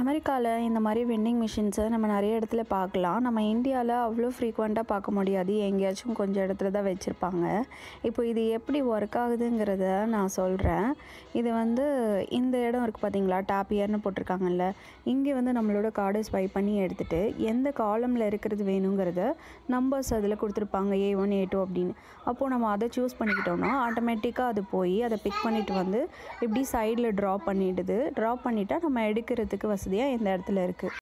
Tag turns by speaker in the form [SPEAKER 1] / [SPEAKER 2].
[SPEAKER 1] அமெரிக்காவில் இந்த மாதிரி வெண்டிங் மிஷின்ஸை நம்ம நிறைய இடத்துல பார்க்கலாம் நம்ம இந்தியாவில் அவ்வளோ ஃப்ரீக்வெண்ட்டாக பார்க்க முடியாது எங்கேயாச்சும் கொஞ்சம் இடத்துல தான் வச்சுருப்பாங்க இப்போ இது எப்படி ஒர்க் ஆகுதுங்கிறத நான் சொல்கிறேன் இது வந்து இந்த இடம் இருக்குது பார்த்தீங்களா டாப்பியர்னு போட்டிருக்காங்கல்ல இங்கே வந்து நம்மளோட கார்டை ஸ்வைப் பண்ணி எடுத்துகிட்டு எந்த காலமில் இருக்கிறது வேணுங்கிறத நம்பர்ஸ் அதில் கொடுத்துருப்பாங்க ஏ ஒன் ஏ டூ அப்படின்னு அப்போது நம்ம அதை சூஸ் பண்ணிக்கிட்டோம்னா ஆட்டோமேட்டிக்காக அது போய் அதை பிக் பண்ணிவிட்டு வந்து இப்படி சைடில் ட்ரா பண்ணிடுது ட்ரா பண்ணிட்டா நம்ம எடுக்கிறதுக்கு வசதியாக இந்த இடத்துல இருக்குது